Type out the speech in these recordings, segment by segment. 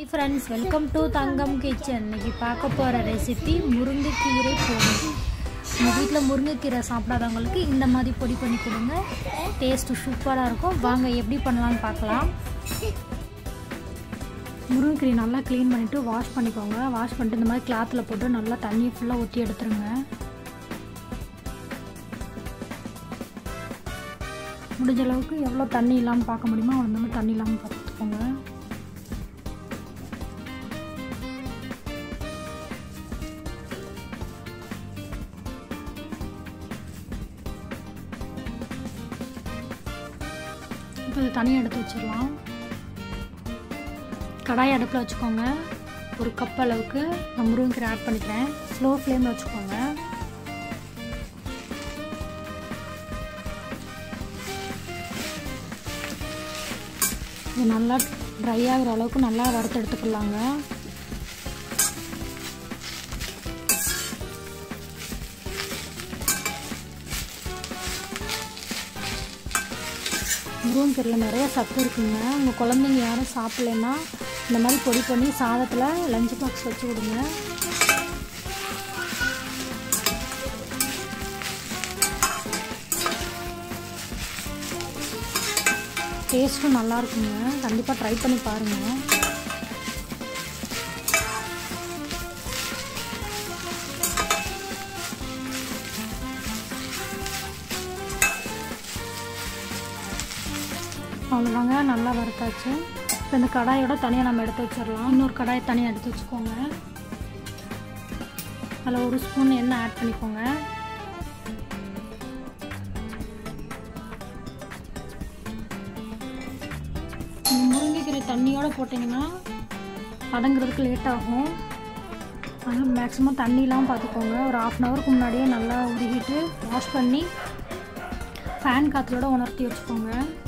hi friends welcome to Thangam kitchen இன்னைக்கு பார்க்க போகிற ரெசிபி முருங்கைக்கீரை பொடி உங்கள் வீட்டில் முருங்கைக்கீரை சாப்பிடாதவங்களுக்கு இந்த மாதிரி பொடி பண்ணி கொடுங்க டேஸ்ட்டு சூப்பராக இருக்கும் வாங்க எப்படி பண்ணலாம்னு பார்க்கலாம் முருங்கைக்கீரை நல்லா க்ளீன் பண்ணிவிட்டு வாஷ் பண்ணிக்கோங்க வாஷ் பண்ணிட்டு இந்த மாதிரி கிளாத்தில் போட்டு நல்லா தண்ணியை ஃபுல்லாக ஊற்றி எடுத்துருங்க முடிஞ்ச அளவுக்கு எவ்வளோ தண்ணி இல்லாமல் பார்க்க முடியுமோ அவ்வளோ மாதிரி தண்ணி இல்லாமல் பார்த்துக்கோங்க இப்போ இது தனியாக எடுத்து வச்சிடலாம் கடாய் அடுப்பில் வச்சுக்கோங்க ஒரு கப் அளவுக்கு நான் முருங்கீரை ஆட் பண்ணிக்கிறேன் ஸ்லோ ஃப்ளேமில் வச்சுக்கோங்க இது நல்லா ட்ரை ஆகிற அளவுக்கு நல்லா வறுத்து எடுத்துக்கலாங்க முருங்கீரையில் நிறைய சத்து இருக்குங்க உங்கள் குழந்தைங்க யாரும் சாப்பிட்லன்னா இந்த மாதிரி பொடி பண்ணி சாதத்தில் லஞ்ச் பாக்ஸ் வச்சு கொடுங்க டேஸ்ட்டும் நல்லா இருக்குங்க கண்டிப்பாக ட்ரை பண்ணி பாருங்கள் அவ்வளோதாங்க நல்லா வறுத்தாச்சு இப்போ இந்த கடாயோட தனியாக நம்ம எடுத்து வச்சிடலாம் இன்னொரு கடாயை தனியாக எடுத்து வச்சுக்கோங்க அதில் ஒரு ஸ்பூன் எண்ணெய் ஆட் பண்ணிக்கோங்க முருங்கைக்கீரை தண்ணியோடு போட்டிங்கன்னா வதங்குறதுக்கு லேட் ஆகும் அதனால் மேக்ஸிமம் தண்ணிலாம் பார்த்துக்கோங்க ஒரு ஆஃப் அன் ஹவருக்கு முன்னாடியே நல்லா உருகிட்டு வாஷ் பண்ணி ஃபேன் காற்றுலோட உணர்த்தி வச்சுக்கோங்க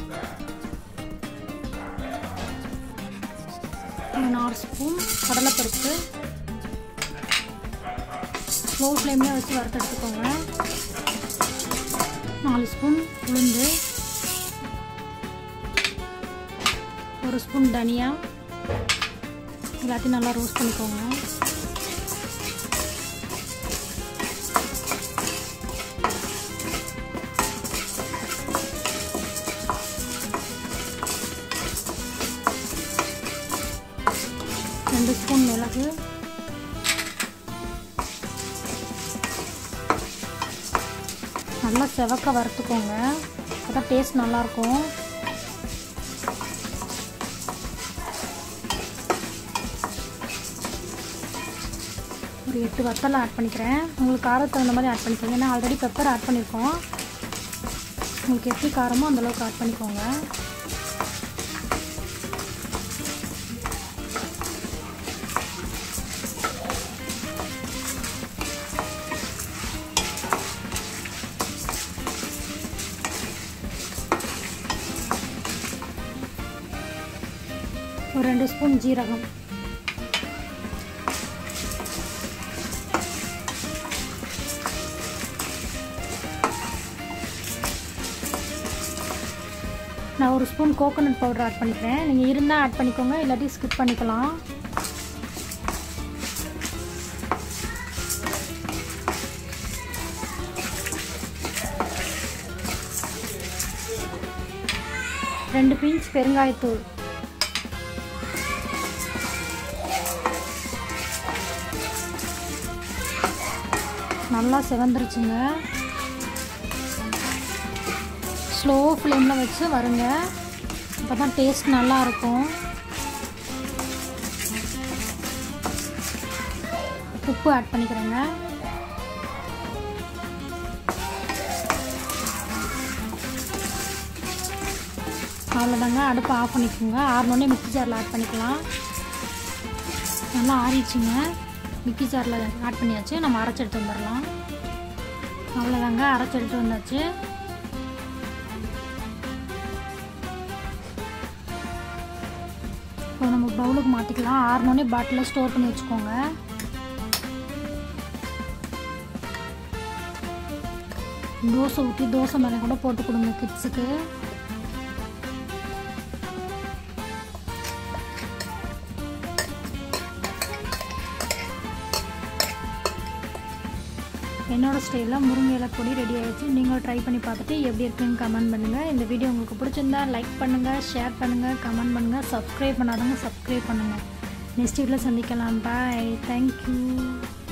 நாலு ஸ்பூன் கடலைப்பருப்பு ஸ்லோ ஃப்ளேம்லேயே வச்சு வறுத்து எடுத்துக்கோங்க நாலு ஸ்பூன் உளுந்து ஒரு ஸ்பூன் தனியா எல்லாத்தையும் நல்லா ரோஸ்ட் பண்ணிக்கோங்க ரெண்டு ஸ்பூன் மிளகு நல்லா செவக்க வறுத்துக்கோங்க அதான் டேஸ்ட் நல்லாயிருக்கும் ஒரு எட்டு வத்தலை ஆட் பண்ணிக்கிறேன் உங்களுக்கு காரத்துக்கு தகுந்த மாதிரி ஆட் பண்ணிக்கோங்க ஏன்னா ஆல்ரெடி பெப்பர் ஆட் பண்ணியிருக்கோம் உங்களுக்கு எப்படி காரமோ அந்தளவுக்கு ஆட் பண்ணிக்கோங்க ஒரு ரெண்டு ஸ்பூன் ஜீரகம் நான் ஒரு ஸ்பூன் கோகோனட் பவுடர் ஆட் பண்ணிக்கிறேன் நீங்கள் இருந்தால் ஆட் பண்ணிக்கோங்க இல்லாட்டி ஸ்கிப் பண்ணிக்கலாம் ரெண்டு பிஞ்ச் பெருங்காயத்தூள் நல்லா செவந்துருச்சுங்க ஸ்லோ ஃப்ளேமில் வச்சு வருங்க அப்போ தான் டேஸ்ட் நல்லாயிருக்கும் உப்பு ஆட் பண்ணிக்கிறேங்க அவ்வளோதாங்க அடுப்பை ஆஃப் பண்ணிக்கோங்க ஆறினோடனே மிக்சி ஜாரில் ஆட் பண்ணிக்கலாம் நல்லா ஆறிடுச்சுங்க மிக்சி ஜாரில் ஆட் பண்ணியாச்சு நம்ம அரைச்சி எடுத்து வந்துடலாம் அவ்வளோதாங்க அரைச்சி எடுத்து வந்தாச்சு இப்போ நம்ம பவுலுக்கு மாற்றிக்கலாம் ஆறினோடனே பாட்டிலில் ஸ்டோர் பண்ணி வச்சுக்கோங்க தோசை ஊற்றி தோசை மேலே கூட போட்டு கொடுங்க கிட்ஸுக்கு என்னோடய ஸ்டைலில் முருங்கை இலை பொடி ரெடி ஆகிடுச்சு நீங்கள் ட்ரை பண்ணி பார்த்துட்டு எப்படி இருக்குன்னு கமெண்ட் பண்ணுங்கள் இந்த வீடியோ உங்களுக்கு பிடிச்சிருந்தா லைக் பண்ணுங்கள் ஷேர் பண்ணுங்கள் கமெண்ட் பண்ணுங்கள் சப்ஸ்கிரைப் பண்ணாதவங்க சப்ஸ்கிரைப் பண்ணுங்கள் நெக்ஸ்ட் வீட்டில் சந்திக்கலாம் பாய் தேங்க்யூ